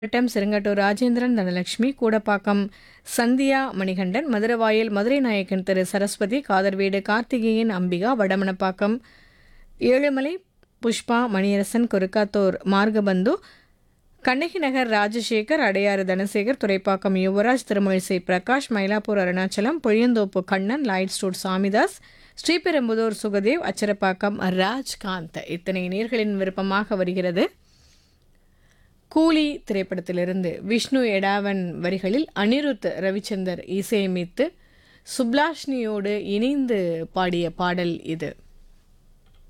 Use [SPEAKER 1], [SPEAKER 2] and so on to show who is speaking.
[SPEAKER 1] வட்டம் Sirunkattur Rajendran Dhanalakshmi Koodapakkam Sandhya Manikandan Maduravoyal Madurai Nayakkan Thiru Saraswathi Kadharveedu Karthikeyan Ambika Vadamanappakkam Ezhumalai Pushpa Maniyarasan Korukkathur Margabandhu Kannagi Nagar Rajasekar Adyar Dhanasekar Thuraipakkam Yuvaraj Thirumazhisai Prakash Mylapore Arunachalam Puliyanthope Kannan light store Samidas Sriperumbudur Sukhdev Acharapakkam Rajkanth இத்தனை நேர்களின் விருப்பமாக வருகிறது கூலி திரைப்படத்திலிருந்து விஷ்ணு எடாவன் வரிகளில் அனிருத் ரவிச்சந்தர் இசையமைத்து சுப்லாஷ்னியோடு இணைந்து பாடிய பாடல் இது